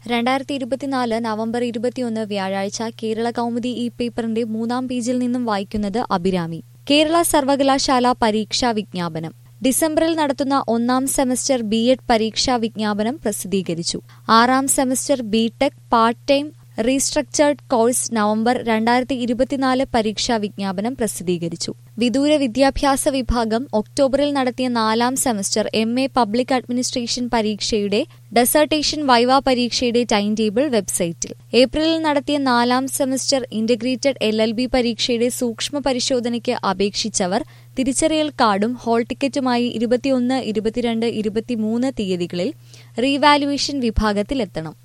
രണ്ടായിരത്തി ഇരുപത്തിനാല് നവംബർ ഇരുപത്തിയൊന്ന് വ്യാഴാഴ്ച കേരള കൗമുദി ഈ പേപ്പറിന്റെ മൂന്നാം പേജിൽ നിന്നും വായിക്കുന്നത് അഭിരാമി കേരള സർവകലാശാല പരീക്ഷാ വിജ്ഞാപനം ഡിസംബറിൽ നടത്തുന്ന ഒന്നാം സെമസ്റ്റർ ബി എഡ് പരീക്ഷാ വിജ്ഞാപനം പ്രസിദ്ധീകരിച്ചു ആറാം semester B tech part time restructured course November രണ്ടായിരത്തി ഇരുപത്തിനാല് പരീക്ഷാ വിജ്ഞാപനം പ്രസിദ്ധീകരിച്ചു വിദൂര വിദ്യാഭ്യാസ വിഭാഗം ഒക്ടോബറിൽ നടത്തിയ നാലാം semester M A public administration പരീക്ഷയുടെ ഡെസർട്ടേഷൻ വൈവ പരീക്ഷയുടെ ടൈം ടേബിൾ വെബ്സൈറ്റിൽ ഏപ്രിലിൽ നടത്തിയ നാലാം semester integrated L L B പരീക്ഷയുടെ സൂക്ഷ്മ പരിശോധനയ്ക്ക് അപേക്ഷിച്ചവർ തിരിച്ചറിയൽ കാർഡും ഹാൾ ടിക്കറ്റുമായി ഇരുപത്തിയൊന്ന് ഇരുപത്തിരണ്ട് ഇരുപത്തിമൂന്ന് തീയതികളിൽ റീവാലുവേഷൻ വിഭാഗത്തിലെത്തണം